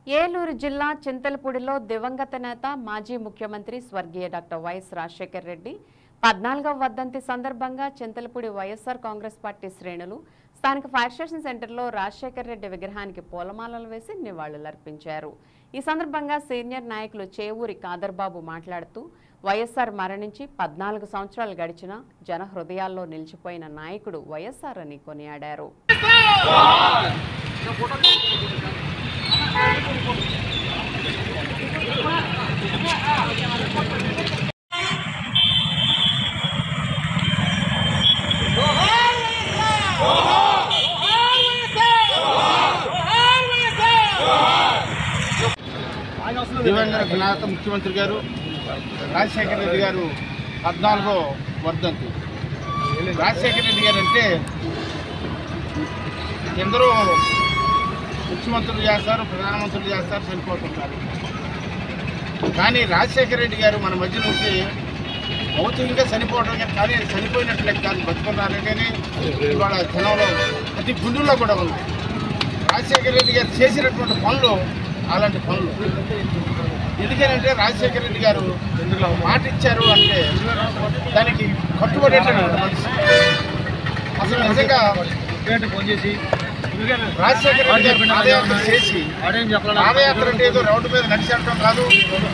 ఏలూరు జిల్లా చింతలపూడిలో దివంగత నేత మాజీ ముఖ్యమంత్రి స్వర్గీయ డాక్టర్ వైఎస్ రాజశేఖర్ రెడ్డి పద్నాలుగవ వర్ధంతి సందర్భంగా చింతలపూడి వైఎస్ఆర్ కాంగ్రెస్ పార్టీ శ్రేణులు స్థానిక ఫైర్ స్టేషన్ సెంటర్లో రాజశేఖర్ రెడ్డి విగ్రహానికి పూలమాలలు వేసి నివాళులర్పించారు ఈ సందర్భంగా సీనియర్ నాయకులు చేవూరి కాదర్బాబు మాట్లాడుతూ వైఎస్ఆర్ మరణించి పద్నాలుగు సంవత్సరాలు గడిచినా జన హృదయాల్లో నిలిచిపోయిన నాయకుడు వైఎస్ఆర్ అని కొనియాడారు దివంగత నాయక ముఖ్యమంత్రి గారు రాజశేఖర రెడ్డి గారు పద్నాలుగో వర్ధంతి రాజశేఖర రెడ్డి గారు అంటే ఎందరో ముఖ్యమంత్రులు చేస్తారు ప్రధానమంత్రులు చేస్తారు చనిపోతుంటారు కానీ రాజశేఖర రెడ్డి గారు మన మధ్య నుంచి భౌతికంగా చనిపోవడం కానీ కానీ చనిపోయినట్లే కాదు బతుకున్నారని ఇవాళ జనంలో ప్రతి గుండెల్లో కూడా ఉంది రాజశేఖర రెడ్డి గారు చేసినటువంటి పనులు అలాంటి పనులు ఎందుకనంటే రాజశేఖర రెడ్డి గారు ఇందులో మాట ఇచ్చారు అంటే దానికి కట్టుబడేటటువంటి మనిషి అసలు నిజంగా రాజశేఖర రెడ్డి గారు పాదయాత్ర చేసి పాదయాత్ర అంటే ఏదో రోడ్డు మీద నడిచేయటం కాదు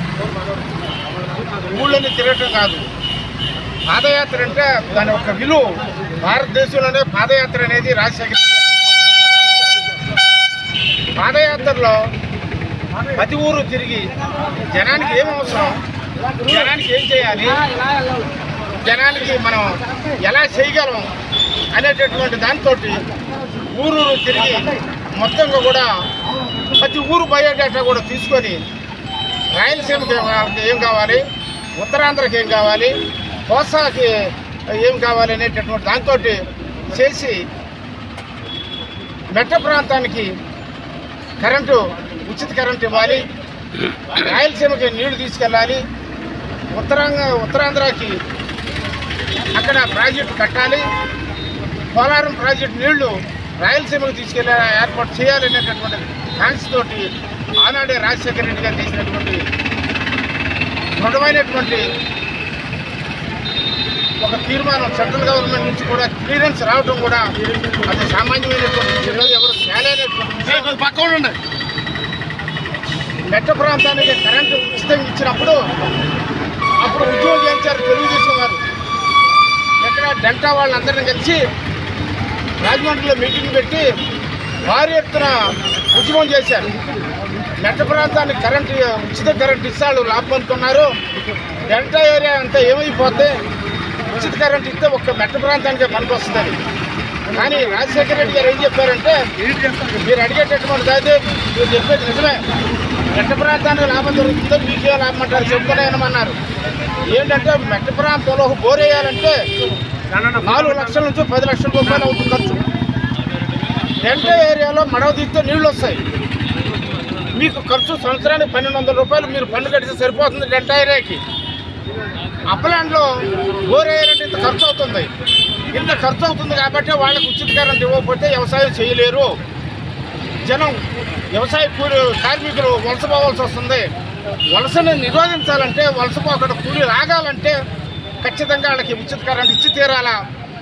ఊళ్ళని తిరగటం కాదు పాదయాత్ర అంటే దాని యొక్క విలువ భారతదేశంలోనే పాదయాత్ర అనేది రాజశేఖర రెడ్డి గారు పాదయాత్రలో ప్రతి ఊరు తిరిగి జనానికి ఏం అవసరం జనానికి ఏం చేయాలి జనానికి మనం ఎలా చేయగలం అనేటటువంటి దాంతో ఊరు తిరిగి మొత్తంగా కూడా ప్రతి ఊరు బయోడేటా కూడా తీసుకొని రాయలసీమకి ఏం- ఏం కావాలి ఉత్తరాంధ్రకి ఏం కావాలి కోస్తాకి ఏం కావాలి అనేటటువంటి దాంతో చేసి మెట్ట ప్రాంతానికి కరెంటు ఉచిత కరెంటు ఇవ్వాలి రాయలసీమకి నీళ్లు తీసుకెళ్ళాలి ఉత్తరాంగ ఉత్తరాంధ్రకి అక్కడ ప్రాజెక్టు కట్టాలి పోలవరం ప్రాజెక్టు నీళ్లు రాయలసీమకు తీసుకెళ్ళే ఏర్పాటు చేయాలనేటటువంటి కాన్స్ తోటి ఆనాడే రాజశేఖర రెడ్డి గారు చేసినటువంటి దృఢమైనటువంటి ఒక తీర్మానం సెంట్రల్ గవర్నమెంట్ నుంచి కూడా క్లియరెన్స్ రావడం కూడా అది సామాన్యమైనటువంటి విషయం కాదు. ఎవరు తేలేనటువంటి పక్క మెట్ట ప్రాంతానికి కరెంటు ఉచితంగా ఇచ్చినప్పుడు అప్పుడు ఉద్యోగం చేయించారు తెలుగుదేశం వారు ఎక్కడ డెల్టా వాళ్ళందరినీ కలిసి రాజమండ్రిలో మీటింగ్ పెట్టి భారీ ఎత్తున ఉద్యమం చేశారు మెట్ట ప్రాంతానికి కరెంటు ఉచిత కరెంటు ఇస్తాడు లాభం అనుకున్నారు డెల్టా ఏరియా అంతా ఏమైపోతే ఉచిత కరెంట్ ఇస్తే ఒక్క మెట్ట ప్రాంతానికే పనికి వస్తుందని కానీ రాజశేఖర రెడ్డి గారు ఏం చెప్పారంటే మీరు అడిగేటటువంటి కాదు మీరు చెప్పేది నిజమే మెట్ట ప్రాంతానికి లాభం దొరుకుతుందో మీకే లాభం అంటారు చెప్తున్నాయనమన్నారు ఏంటంటే మెట్ట ప్రాంతంలో ఒక బోర్ వేయాలంటే నాలుగు లక్షల నుంచి పది లక్షల రూపాయలు అవుతుంది ఖర్చు డెల్టా ఏరియాలో మడవ తీస్తే నీళ్లు వస్తాయి మీకు ఖర్చు సంవత్సరానికి పన్నెండు వందల రూపాయలు మీరు పన్ను కడితే సరిపోతుంది డెల్టా ఏరియాకి అప్పలాండ్లో బోర్ వేయాలంటే ఇంత ఖర్చు అవుతుంది ఇంత ఖర్చు అవుతుంది కాబట్టి వాళ్ళకి ఉచిత కరెంట్ ఇవ్వకపోతే వ్యవసాయం చేయలేరు జనం వ్యవసాయ కూలి కార్మికులు వలస పోవాల్సి వస్తుంది వలసను నిరోధించాలంటే వలస పోకుండా కూలి రాగాలంటే ఖచ్చితంగా వాళ్ళకి ఉచిత కరెంట్ ఇచ్చి తీరాలా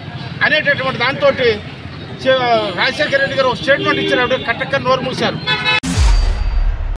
అనేటటువంటి దాంతో రాజశేఖర రెడ్డి గారు ఒక స్టేట్మెంట్ ఇచ్చినప్పుడు కట్టక్క నోరు మూశారు